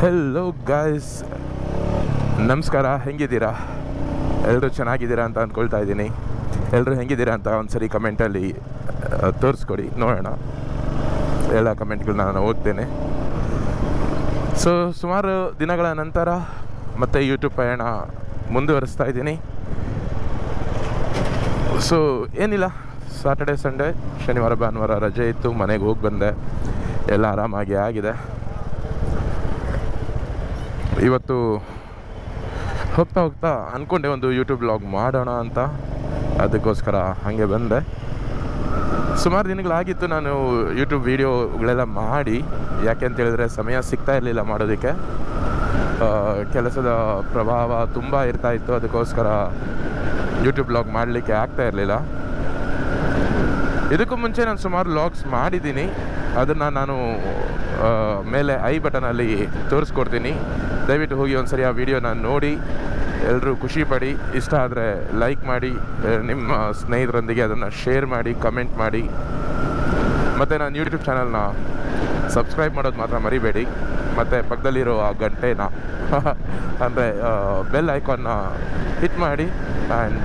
hello guys ನಮಸ್ಕಾರ ಹೆಂಗಿದ್ದೀರಾ ಎಲ್ಲರೂ ಚೆನ್ನಾಗಿದ್ದೀರಾ ಅಂತ ಅಂದ್ಕೊಳ್ತಾ ಇದ್ದೀನಿ ಎಲ್ಲರೂ ಹೆಂಗಿದ್ದೀರಾ ಅಂತ ಒಂದ್ಸರಿ ಕಮೆಂಟಲ್ಲಿ ತೋರಿಸ್ಕೊಡಿ ನೋಡೋಣ ಎಲ್ಲ ಕಮೆಂಟ್ಗಳನ್ನ ನಾನು ಓದ್ತೇನೆ ಸೊ ಸುಮಾರು ದಿನಗಳ ನಂತರ ಮತ್ತೆ ಯೂಟ್ಯೂಬ್ ಪಯಣ ಮುಂದುವರಿಸ್ತಾ ಇದ್ದೀನಿ ಸೊ ಏನಿಲ್ಲ ಸಾಟರ್ಡೆ ಸಂಡೇ ಶನಿವಾರ ಭಾನುವಾರ ರಜೆ ಇತ್ತು ಮನೆಗೆ ಹೋಗಿ ಬಂದೆ ಎಲ್ಲ ಆರಾಮಾಗಿ ಆಗಿದೆ ಇವತ್ತು ಹೋಗ್ತಾ ಹೋಗ್ತಾ ಅಂದ್ಕೊಂಡೆ ಒಂದು ಯೂಟ್ಯೂಬ್ ಬ್ಲಾಗ್ ಮಾಡೋಣ ಅಂತ ಅದಕ್ಕೋಸ್ಕರ ಹಾಗೆ ಬಂದೆ ಸುಮಾರು ದಿನಗಳಾಗಿತ್ತು ನಾನು ಯೂಟ್ಯೂಬ್ ವೀಡಿಯೋಗಳೆಲ್ಲ ಮಾಡಿ ಯಾಕೆ ಅಂತ ಹೇಳಿದ್ರೆ ಸಮಯ ಸಿಗ್ತಾ ಇರಲಿಲ್ಲ ಮಾಡೋದಕ್ಕೆ ಆ, ಕೆಲಸದ ಪ್ರಭಾವ ತುಂಬ ಇರ್ತಾ ಇತ್ತು ಅದಕ್ಕೋಸ್ಕರ ಯೂಟ್ಯೂಬ್ ಬ್ಲಾಗ್ ಮಾಡಲಿಕ್ಕೆ ಆಗ್ತಾ ಇರಲಿಲ್ಲ ಇದಕ್ಕೂ ಮುಂಚೆ ನಾನು ಸುಮಾರು ಲಾಗ್ಸ್ ಮಾಡಿದ್ದೀನಿ ಅದನ್ನು ನಾನು ಆ, ಮೇಲೆ ಐ ಬಟನಲ್ಲಿ ತೋರಿಸ್ಕೊಡ್ತೀನಿ ದಯವಿಟ್ಟು ಹೋಗಿ ಒಂದ್ಸರಿ ಆ ವಿಡಿಯೋನ ನೋಡಿ ಎಲ್ಲರೂ ಖುಷಿ ಪಡಿ ಇಷ್ಟ ಆದರೆ ಲೈಕ್ ಮಾಡಿ ಆ, ನಿಮ್ಮ ಸ್ನೇಹಿತರೊಂದಿಗೆ ಅದನ್ನು ಶೇರ್ ಮಾಡಿ ಕಮೆಂಟ್ ಮಾಡಿ ಮತ್ತು ನಾನು ಯೂಟ್ಯೂಬ್ ಚಾನಲ್ನ ಸಬ್ಸ್ಕ್ರೈಬ್ ಮಾಡೋದು ಮಾತ್ರ ಮರಿಬೇಡಿ ಮತ್ತು ಪಕ್ಕದಲ್ಲಿರೋ ಆ ಗಂಟೆನ ಅಂದರೆ ಬೆಲ್ ಐಕಾನ್ನ ಹಿಟ್ ಮಾಡಿ ಆ್ಯಂಡ್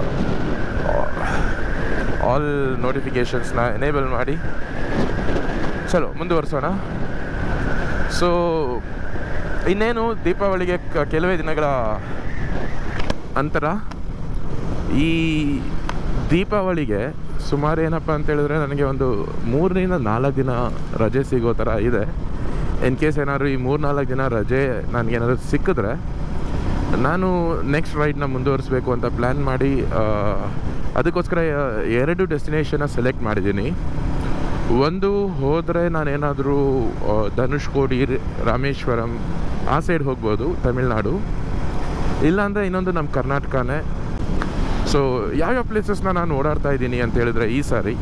ಆಲ್ ನೋಟಿಫಿಕೇಷನ್ಸ್ನ ಎನೇಬಲ್ ಮಾಡಿ ಚಲೋ ಮುಂದುವರಿಸೋಣ ಸೊ ಇನ್ನೇನು ದೀಪಾವಳಿಗೆ ಕ- ಕೆಲವೇ ದಿನಗಳ ಅಂತರ ಈ ದೀಪಾವಳಿಗೆ ಸುಮಾರು ಏನಪ್ಪ ಅಂತ ಹೇಳಿದ್ರೆ ನನಗೆ ಒಂದು ಮೂರರಿಂದ ನಾಲ್ಕು ದಿನ ರಜೆ ಸಿಗೋ ಥರ ಇದೆ ಇನ್ ಕೇಸ್ ಏನಾದ್ರು ಈ ಮೂರು ನಾಲ್ಕು ದಿನ ರಜೆ ನನಗೇನಾದ್ರು ಸಿಕ್ಕಿದ್ರೆ ನಾನು ನೆಕ್ಸ್ಟ್ ರೈಡ್ನ ಮುಂದುವರಿಸ್ಬೇಕು ಅಂತ ಪ್ಲ್ಯಾನ್ ಮಾಡಿ ಆ, ಅದಕ್ಕೋಸ್ಕರ ಎರಡು ಡೆಸ್ಟಿನೇಷನ್ನ ಸೆಲೆಕ್ಟ್ ಮಾಡಿದ್ದೀನಿ ಒಂದು ಹೋದರೆ ನಾನೇನಾದರೂ ಧನುಷ್ಕೋಡಿ ರಾಮೇಶ್ವರಂ ಆ ಸೈಡ್ ಹೋಗ್ಬೋದು ತಮಿಳ್ನಾಡು ಇಲ್ಲಾಂದರೆ ಇನ್ನೊಂದು ನಮ್ಮ ಕರ್ನಾಟಕನೇ ಸೊ ಯಾವ್ಯಾವ ಪ್ಲೇಸಸ್ನ ನಾನು ಓಡಾಡ್ತಾ ಇದ್ದೀನಿ ಅಂತ ಹೇಳಿದ್ರೆ ಈ ಸಾರಿ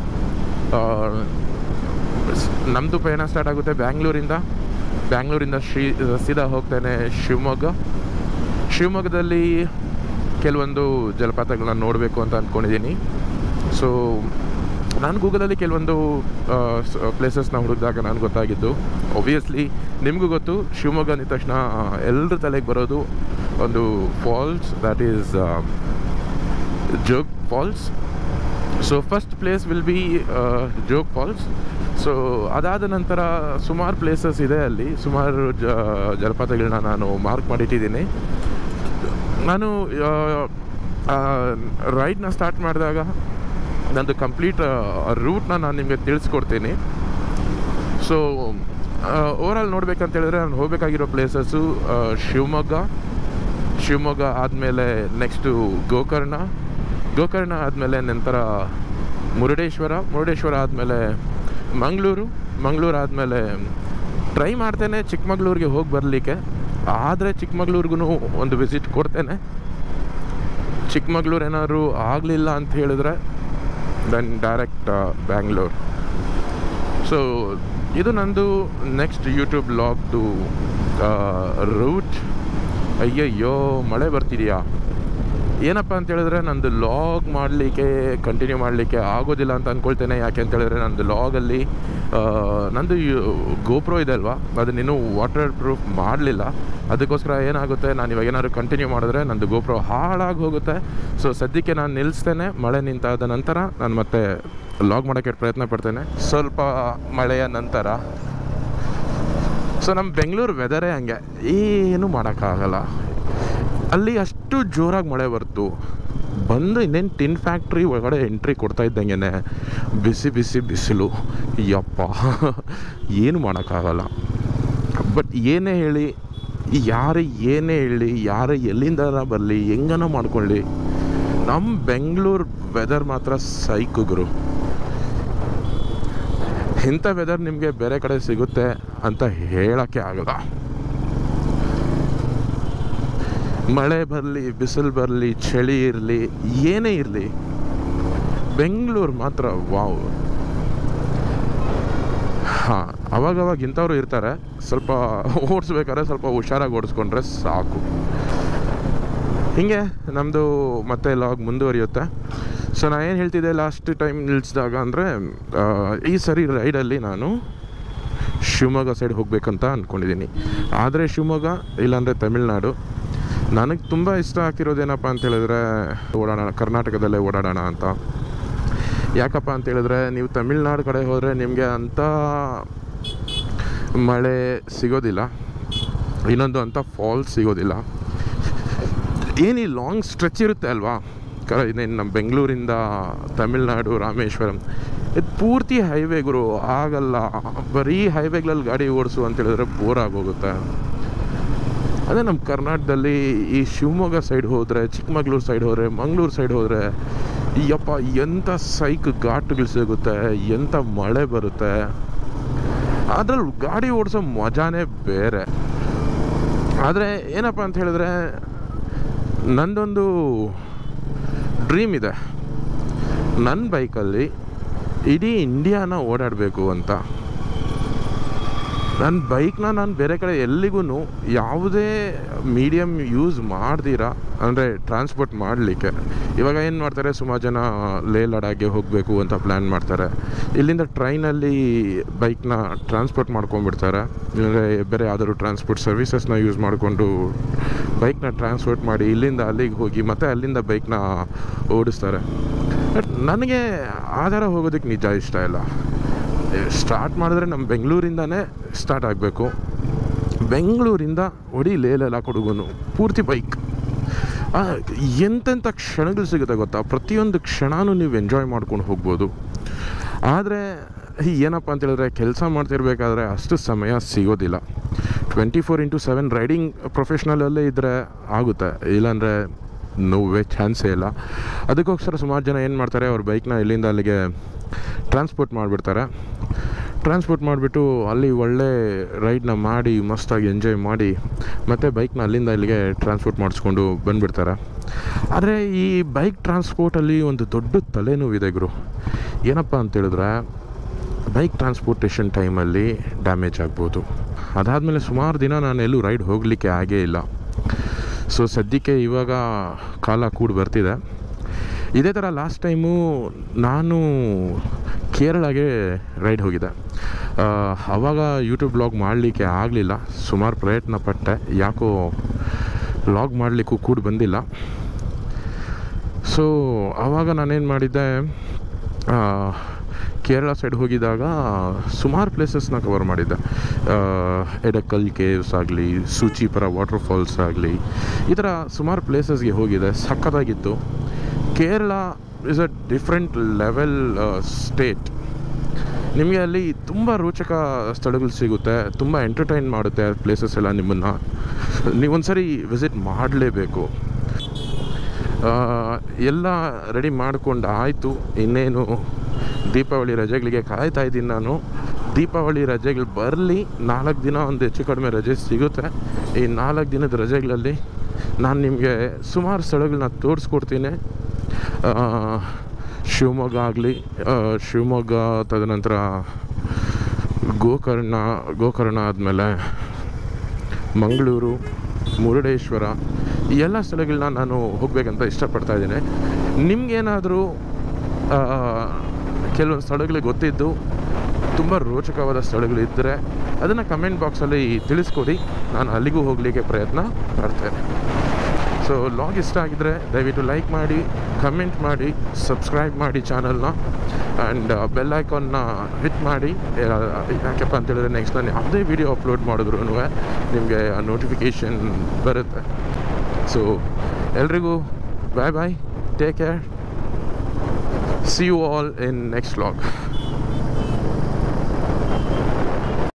ನಮ್ಮದು ಪಯಣ ಸ್ಟಾರ್ಟ್ ಆಗುತ್ತೆ ಬ್ಯಾಂಗ್ಳೂರಿಂದ ಬ್ಯಾಂಗ್ಳೂರಿಂದ ಶ್ರೀ ಸೀದಾ ಹೋಗ್ತೇನೆ ಶಿವಮೊಗ್ಗ ಶಿವಮೊಗ್ಗದಲ್ಲಿ ಕೆಲವೊಂದು ಜಲಪಾತಗಳನ್ನ ನೋಡಬೇಕು ಅಂತ ಅಂದ್ಕೊಂಡಿದ್ದೀನಿ ಸೊ ನಾನು ಗೂಗಲಲ್ಲಿ ಕೆಲವೊಂದು ಪ್ಲೇಸಸ್ನ ಹುಡುಕಿದಾಗ ನನಗೆ ಗೊತ್ತಾಗಿದ್ದು ಒಬ್ವಿಯಸ್ಲಿ ನಿಮಗೂ ಗೊತ್ತು ಶಿವಮೊಗ್ಗ ಅಂದ ತಕ್ಷಣ ಎಲ್ಲರ ತಲೆಗೆ ಬರೋದು ಒಂದು falls that is Jog falls so first place will be Jog falls so ಅದಾದ ನಂತರ ಸುಮಾರು ಪ್ಲೇಸಸ್ ಇದೆ ಅಲ್ಲಿ ಸುಮಾರು ಜ ಜಲಪಾತಗಳನ್ನ ನಾನು ಮಾರ್ಕ್ ಮಾಡಿಟ್ಟಿದ್ದೀನಿ ನಾನು ರೈಡ್ನ ಸ್ಟಾರ್ಟ್ ಮಾಡಿದಾಗ ನಂದು ಕಂಪ್ಲೀಟ್ ರೂಟ್ನ ನಾನು ನಿಮಗೆ ತಿಳಿಸ್ಕೊಡ್ತೀನಿ ಸೊ ಓವರಾಲ್ ನೋಡ್ಬೇಕಂತ ಹೇಳಿದ್ರೆ ನಾನು ಹೋಗಬೇಕಾಗಿರೋ ಪ್ಲೇಸಸ್ಸು ಶಿವಮೊಗ್ಗ ಶಿವಮೊಗ್ಗ ಆದಮೇಲೆ ನೆಕ್ಸ್ಟು ಗೋಕರ್ಣ ಗೋಕರ್ಣ ಆದಮೇಲೆ ನಂತರ ಮುರುಡೇಶ್ವರ ಮುರುಡೇಶ್ವರ ಆದಮೇಲೆ ಮಂಗಳೂರು ಮಂಗಳೂರು ಆದಮೇಲೆ ಟ್ರೈ ಮಾಡ್ತೇನೆ ಚಿಕ್ಕಮಗಳೂರಿಗೆ ಹೋಗಿ ಬರಲಿಕ್ಕೆ ಆದರೆ ಚಿಕ್ಕಮಗಳೂರಿಗೂ ಒಂದು ವಿಸಿಟ್ ಕೊಡ್ತೇನೆ ಚಿಕ್ಕಮಗಳೂರು ಏನಾದ್ರು ಆಗಲಿಲ್ಲ ಅಂತ ಹೇಳಿದ್ರೆ ದೆನ್ ಡೈರೆಕ್ಟ್ ಬ್ಯಾಂಗ್ಳೂರ್ ಸೊ ಇದು ನಂದು ನೆಕ್ಸ್ಟ್ ಯೂಟ್ಯೂಬ್ ಲಾಗ್ದು ರೂಟ್ ಅಯ್ಯಯ್ಯೋ ಮಳೆ ಬರ್ತಿದೆಯಾ ಏನಪ್ಪ ಅಂತ ಹೇಳಿದ್ರೆ ನಂದು ಲಾಗ್ ಮಾಡಲಿಕ್ಕೆ ಕಂಟಿನ್ಯೂ ಮಾಡಲಿಕ್ಕೆ ಆಗೋದಿಲ್ಲ ಅಂತ ಅಂದ್ಕೊಳ್ತೇನೆ ಯಾಕೆ ಅಂತ ಹೇಳಿದ್ರೆ ನಂದು ಲಾಗಲ್ಲಿ ನಂದು ಗೋಪ್ರೋ ಇದೆ ಅಲ್ವಾ ಅದನ್ನಿನ್ನೂ ವಾಟರ್ ಪ್ರೂಫ್ ಮಾಡಲಿಲ್ಲ ಅದಕ್ಕೋಸ್ಕರ ಏನಾಗುತ್ತೆ ನಾನು ಇವಾಗ ಏನಾದ್ರು ಕಂಟಿನ್ಯೂ ಮಾಡಿದ್ರೆ ನಂದು ಗೋಪ್ರೋ ಹಾಳಾಗಿ ಹೋಗುತ್ತೆ ಸೊ ಸದ್ಯಕ್ಕೆ ನಾನು ನಿಲ್ಲಿಸ್ತೇನೆ ಮಳೆ ನಿಂತಾದ ನಂತರ ನಾನು ಮತ್ತೆ ಲಾಗ್ ಮಾಡೋಕ್ಕೆ ಪ್ರಯತ್ನ ಪಡ್ತೇನೆ ಸ್ವಲ್ಪ ಮಳೆಯ ನಂತರ ಸೊ ನಮ್ಮ ಬೆಂಗಳೂರು ವೆದರೇ ಹಂಗೆ ಏನು ಮಾಡೋಕ್ಕಾಗಲ್ಲ ಅಲ್ಲಿ ಅಷ್ಟು ಜೋರಾಗಿ ಮಳೆ ಬರ್ತು ಬಂದು ಇನ್ನೇನು ಟಿನ್ ಫ್ಯಾಕ್ಟ್ರಿ ಒಳಗಡೆ ಎಂಟ್ರಿ ಕೊಡ್ತಾ ಇದ್ದಂಗೆ ಬಿಸಿ ಬಿಸಿ ಬಿಸಿಲು ಯಪ್ಪ ಏನು ಮಾಡೋಕ್ಕಾಗಲ್ಲ ಬಟ್ ಏನೇ ಹೇಳಿ ಯಾರು ಏನೇ ಹೇಳಿ ಯಾರು ಎಲ್ಲಿಂದ ಬರಲಿ ಹೆಂಗನ ಮಾಡ್ಕೊಳ್ಳಿ ನಮ್ಮ ಬೆಂಗಳೂರು ವೆದರ್ ಮಾತ್ರ ಸೈಕುಗ್ರು ಇಂಥ ವೆದರ್ ನಿಮಗೆ ಬೇರೆ ಕಡೆ ಸಿಗುತ್ತೆ ಅಂತ ಹೇಳೋಕ್ಕೆ ಆಗಲ್ಲ ಮಳೆ ಬರಲಿ ಬಿಸಿಲು ಬರಲಿ ಚಳಿ ಇರಲಿ ಏನೇ ಇರಲಿ ಬೆಂಗಳೂರು ಮಾತ್ರ ವಾವ್ ಹಾಂ ಅವಾಗವಾಗ ಇಂಥವ್ರು ಇರ್ತಾರೆ ಸ್ವಲ್ಪ ಓಡಿಸ್ಬೇಕಾದ್ರೆ ಸ್ವಲ್ಪ ಹುಷಾರಾಗಿ ಓಡಿಸ್ಕೊಂಡ್ರೆ ಸಾಕು ಹೀಗೆ ನಮ್ಮದು ಮತ್ತೆ ಲಾಗ್ ಮುಂದುವರಿಯುತ್ತೆ ಸೊ ನಾನು ಏನು ಹೇಳ್ತಿದ್ದೆ ಲಾಸ್ಟ್ ಟೈಮ್ ನಿಲ್ಲಿಸಿದಾಗ ಅಂದರೆ ಈ ಸರಿ ರೈಡಲ್ಲಿ ನಾನು ಶಿವಮೊಗ್ಗ ಸೈಡ್ ಹೋಗ್ಬೇಕಂತ ಅಂದ್ಕೊಂಡಿದ್ದೀನಿ ಆದರೆ ಶಿವಮೊಗ್ಗ ಇಲ್ಲಾಂದರೆ ತಮಿಳ್ನಾಡು ನನಗೆ ತುಂಬ ಇಷ್ಟ ಆಗ್ತಿರೋದೇನಪ್ಪ ಅಂತ ಹೇಳಿದ್ರೆ ಓಡಾಡೋಣ ಕರ್ನಾಟಕದಲ್ಲೇ ಓಡಾಡೋಣ ಅಂತ ಯಾಕಪ್ಪ ಅಂತ ಹೇಳಿದ್ರೆ ನೀವು ತಮಿಳ್ನಾಡು ಕಡೆ ಹೋದರೆ ನಿಮಗೆ ಅಂಥ ಮಳೆ ಸಿಗೋದಿಲ್ಲ ಇನ್ನೊಂದು ಅಂಥ ಫಾಲ್ಸ್ ಸಿಗೋದಿಲ್ಲ ಏನು ಈ ಲಾಂಗ್ ಸ್ಟ್ರೆಚ್ ಇರುತ್ತೆ ಅಲ್ವಾ ಕರ ಇನ್ನೇನು ನಮ್ಮ ಬೆಂಗಳೂರಿಂದ ತಮಿಳ್ನಾಡು ರಾಮೇಶ್ವರಂ ಇದು ಪೂರ್ತಿ ಹೈವೇ ಗುರು ಆಗಲ್ಲ ಬರೀ ಹೈವೇಗಳಲ್ಲಿ ಗಾಡಿ ಓಡಿಸು ಅಂತ ಹೇಳಿದ್ರೆ ಬೋರ್ ಆಗೋಗುತ್ತೆ ಅದೇ ನಮ್ಮ ಕರ್ನಾಟಕದಲ್ಲಿ ಈ ಶಿವಮೊಗ್ಗ ಸೈಡ್ ಹೋದರೆ ಚಿಕ್ಕಮಗಳೂರು ಸೈಡ್ ಹೋದರೆ ಮಂಗಳೂರು ಸೈಡ್ ಹೋದರೆ ಯಪ್ಪ ಎಂಥ ಸೈಕ್ ಘಾಟ್ಗಳು ಸಿಗುತ್ತೆ ಎಂಥ ಮಳೆ ಬರುತ್ತೆ ಅದ್ರಲ್ಲಿ ಗಾಡಿ ಓಡಿಸೋ ಮಜಾನೇ ಬೇರೆ ಆದರೆ ಏನಪ್ಪ ಅಂತ ಹೇಳಿದ್ರೆ ನಂದೊಂದು ಡ್ರೀಮ್ ಇದೆ ನನ್ನ ಬೈಕಲ್ಲಿ ಇಡೀ ಇಂಡಿಯಾನ ಓಡಾಡಬೇಕು ಅಂತ ನನ್ನ ಬೈಕ್ನ ನಾನು ಬೇರೆ ಕಡೆ ಎಲ್ಲಿಗೂ ಯಾವುದೇ ಮೀಡಿಯಮ್ ಯೂಸ್ ಮಾಡ್ದಿರ ಅಂದರೆ ಟ್ರಾನ್ಸ್ಪೋರ್ಟ್ ಮಾಡಲಿಕ್ಕೆ ಇವಾಗ ಏನು ಮಾಡ್ತಾರೆ ಸುಮಾರು ಜನ ಲೇ ಲಡಾಖ್ಗೆ ಹೋಗಬೇಕು ಅಂತ ಪ್ಲ್ಯಾನ್ ಮಾಡ್ತಾರೆ ಇಲ್ಲಿಂದ ಟ್ರೈನಲ್ಲಿ ಬೈಕ್ನ ಟ್ರಾನ್ಸ್ಪೋರ್ಟ್ ಮಾಡ್ಕೊಂಡ್ಬಿಡ್ತಾರೆ ಇಲ್ಲಾಂದರೆ ಬೇರೆ ಯಾವ್ದಾದ್ರು ಟ್ರಾನ್ಸ್ಪೋರ್ಟ್ ಸರ್ವಿಸಸ್ನ ಯೂಸ್ ಮಾಡಿಕೊಂಡು ಬೈಕ್ನ ಟ್ರಾನ್ಸ್ಪೋರ್ಟ್ ಮಾಡಿ ಇಲ್ಲಿಂದ ಅಲ್ಲಿಗೆ ಹೋಗಿ ಮತ್ತೆ ಅಲ್ಲಿಂದ ಬೈಕ್ನ ಓಡಿಸ್ತಾರೆ ಬಟ್ ನನಗೆ ಆ ಥರ ಹೋಗೋದಕ್ಕೆ ನಿಜ ಇಷ್ಟ ಇಲ್ಲ ಸ್ಟಾರ್ಟ್ ಮಾಡಿದ್ರೆ ನಮ್ಮ ಬೆಂಗಳೂರಿಂದನೇ ಸ್ಟಾರ್ಟ್ ಆಗಬೇಕು ಬೆಂಗಳೂರಿಂದ ಒಡಿ ಲೇಲೆಲ್ಲ ಕೊಡುಗುನು ಪೂರ್ತಿ ಬೈಕ್ ಎಂತೆಂಥ ಕ್ಷಣಗಳು ಸಿಗುತ್ತೆ ಗೊತ್ತಾ ಪ್ರತಿಯೊಂದು ಕ್ಷಣನೂ ನೀವು ಎಂಜಾಯ್ ಮಾಡ್ಕೊಂಡು ಹೋಗ್ಬೋದು ಆದರೆ ಏನಪ್ಪ ಅಂತ ಹೇಳಿದ್ರೆ ಕೆಲಸ ಮಾಡ್ತಿರ್ಬೇಕಾದ್ರೆ ಅಷ್ಟು ಸಮಯ ಸಿಗೋದಿಲ್ಲ twenty four into seven riding ಪ್ರೊಫೆಷ್ನಲಲ್ಲೇ ಇದ್ದರೆ ಆಗುತ್ತೆ ಇಲ್ಲಾಂದರೆ ನೋವೇ ಚಾನ್ಸೇ ಇಲ್ಲ ಅದಕ್ಕೋಸ್ಕರ ಸುಮಾರು ಜನ ಏನು ಮಾಡ್ತಾರೆ ಅವ್ರ ಬೈಕ್ನ ಇಲ್ಲಿಂದ ಅಲ್ಲಿಗೆ ಟ್ರಾನ್ಸ್ಪೋರ್ಟ್ ಮಾಡಿಬಿಡ್ತಾರೆ ಟ್ರಾನ್ಸ್ಪೋರ್ಟ್ ಮಾಡಿಬಿಟ್ಟು ಅಲ್ಲಿ ಒಳ್ಳೆ ರೈಡ್ನ ಮಾಡಿ ಮಸ್ತಾಗಿ ಎಂಜಾಯ್ ಮಾಡಿ ಮತ್ತು ಬೈಕ್ನ ಅಲ್ಲಿಂದ ಇಲ್ಲಿಗೆ ಟ್ರಾನ್ಸ್ಪೋರ್ಟ್ ಮಾಡಿಸ್ಕೊಂಡು ಬಂದುಬಿಡ್ತಾರೆ ಆದರೆ ಈ ಬೈಕ್ ಟ್ರಾನ್ಸ್ಪೋರ್ಟಲ್ಲಿ ಒಂದು ದೊಡ್ಡ ತಲೆನೋವಿದೆ ಗುರು ಏನಪ್ಪ ಅಂತ ಹೇಳಿದ್ರೆ ಬೈಕ್ ಟ್ರಾನ್ಸ್ಪೋರ್ಟೇಷನ್ ಟೈಮಲ್ಲಿ ಡ್ಯಾಮೇಜ್ ಆಗ್ಬೋದು ಅದಾದಮೇಲೆ ಸುಮಾರು ದಿನ ನಾನು ಎಲ್ಲೂ ರೈಡ್ ಹೋಗಲಿಕ್ಕೆ ಆಗೇ ಇಲ್ಲ ಸೊ ಸದ್ಯಕ್ಕೆ ಇವಾಗ ಕಾಲ ಕೂಡಿ ಬರ್ತಿದೆ ಇದೇ ಥರ ಲಾಸ್ಟ್ ಟೈಮು ನಾನು ಕೇರಳಗೆ ರೈಡ್ ಹೋಗಿದ್ದೆ ಆವಾಗ ಯೂಟ್ಯೂಬ್ ಬ್ಲಾಗ್ ಮಾಡಲಿಕ್ಕೆ ಆಗಲಿಲ್ಲ ಸುಮಾರು ಪ್ರಯತ್ನ ಪಟ್ಟೆ ಯಾಕೋ ಬ್ಲಾಗ್ ಮಾಡಲಿಕ್ಕೂ ಕೂಡ ಬಂದಿಲ್ಲ ಸೊ ಆವಾಗ ನಾನೇನು ಮಾಡಿದ್ದೆ ಕೇರಳ ಸೈಡ್ ಹೋಗಿದ್ದಾಗ ಸುಮಾರು ಪ್ಲೇಸಸ್ನ ಕವರ್ ಮಾಡಿದ್ದೆ ಎಡಕಲ್ ಕೇವ್ಸ್ ಆಗಲಿ ಸೂಚಿಪುರ ವಾಟರ್ ಫಾಲ್ಸ್ ಆಗಲಿ ಈ ಥರ ಸುಮಾರು ಪ್ಲೇಸಸ್ಗೆ ಹೋಗಿದೆ ಸಖತ್ತಾಗಿತ್ತು Kerala is a different level state ನಿಮಗೆ ಅಲ್ಲಿ ತುಂಬ ರೋಚಕ ಸ್ಥಳಗಳು ಸಿಗುತ್ತೆ ತುಂಬ ಎಂಟರ್ಟೈನ್ ಮಾಡುತ್ತೆ ಪ್ಲೇಸಸ್ ಎಲ್ಲ ನಿಮ್ಮನ್ನು ನೀವೊಂದ್ಸರಿ ವಿಸಿಟ್ ಮಾಡಲೇಬೇಕು ಎಲ್ಲ ರೆಡಿ ಮಾಡ್ಕೊಂಡು ಆಯಿತು ಇನ್ನೇನು ದೀಪಾವಳಿ ರಜೆಗಳಿಗೆ ಕಾಯ್ತಾ ಇದ್ದೀನಿ ನಾನು ದೀಪಾವಳಿ ರಜೆಗಳು ಬರಲಿ ನಾಲ್ಕು ದಿನ ಒಂದು ಹೆಚ್ಚು ಕಡಿಮೆ ರಜೆ ಸಿಗುತ್ತೆ ಈ ನಾಲ್ಕು ದಿನದ ರಜೆಗಳಲ್ಲಿ ನಾನು ನಿಮಗೆ ಸುಮಾರು ಸ್ಥಳಗಳನ್ನ ತೋರಿಸ್ಕೊಡ್ತೀನಿ ಶಿವಮೊಗ್ಗ ಆಗಲಿ ಶಿವಮೊಗ್ಗ ತದನಂತರ ಗೋಕರ್ಣ ಗೋಕರ್ಣ ಆದಮೇಲೆ ಮಂಗಳೂರು ಮುರುಡೇಶ್ವರ ಈ ಎಲ್ಲ ಸ್ಥಳಗಳನ್ನ ನಾನು ಹೋಗಬೇಕಂತ ಇಷ್ಟಪಡ್ತಾ ಇದ್ದೀನಿ ನಿಮಗೇನಾದರೂ ಕೆಲವೊಂದು ಸ್ಥಳಗಳಿಗೆ ಗೊತ್ತಿದ್ದು ತುಂಬ ರೋಚಕವಾದ ಸ್ಥಳಗಳು ಇದ್ದರೆ ಅದನ್ನು ಕಮೆಂಟ್ ಬಾಕ್ಸಲ್ಲಿ ತಿಳಿಸ್ಕೊಡಿ ನಾನು ಅಲ್ಲಿಗೂ ಹೋಗಲಿಕ್ಕೆ ಪ್ರಯತ್ನ ಮಾಡ್ತೇನೆ ಸೊ ಲಾಗ್ ಇಷ್ಟ ಆಗಿದ್ದರೆ ದಯವಿಟ್ಟು ಲೈಕ್ ಮಾಡಿ ಕಮೆಂಟ್ ಮಾಡಿ ಸಬ್ಸ್ಕ್ರೈಬ್ ಮಾಡಿ ಚಾನಲ್ನ ಆ್ಯಂಡ್ ಬೆಲ್ ಐಕಾನ್ನ ಹಿಟ್ ಮಾಡಿ ಯಾಕೆಪ್ಪ ಅಂತ ಹೇಳಿದ್ರೆ ನೆಕ್ಸ್ಟ್ ನಾನು ಯಾವುದೇ ವೀಡಿಯೋ ಅಪ್ಲೋಡ್ ಮಾಡಿದ್ರು ನಿಮಗೆ ನೋಟಿಫಿಕೇಷನ್ ಬರುತ್ತೆ ಸೊ ಎಲ್ರಿಗೂ bye bye take care see you all in next log